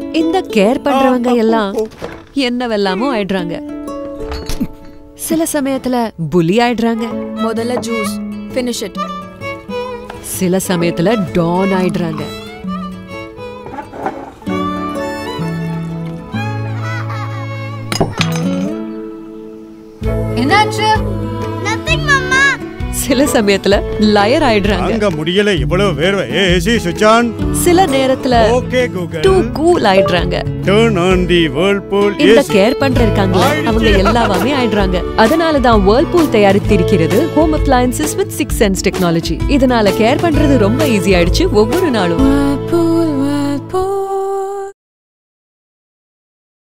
இந்த கேர் பண்றவங்க எல்லாம் என்னவெல்லாமோ ஆயிடுறாங்க சில சமயத்துல புலி ஆயிடுறாங்க முதல்ல ஜூஸ் ஃபினிஷ் இட் சில சமயத்துல டான் ஆயிடுறாங்க என்னாச்சு நத்திங் மாமா சில சமயத்துல லயர் ஆயிடுறாங்க அங்க முடியல இவ்வளவு வேர்வை ஏசி சுவிட்ச் ஆன் சில நேரத்துல ஓகே கூகுள் டூ கூல் ஆயிடுறாங்க டர்ன் ஆன் தி வேர்ல்பூல் இந்த ஏசி கேர் பண்ற இருக்காங்களே அவங்க எல்லாமே ஆயிடுறாங்க அதனால தான் வேர்ல்பூல் தயாரித்திருக்கிறது home appliances with six sense technology இதனால கேர் பண்றது ரொம்ப ஈஸி ஆயிடுச்சு ஒவ்வொரு நாளும் Whirlpool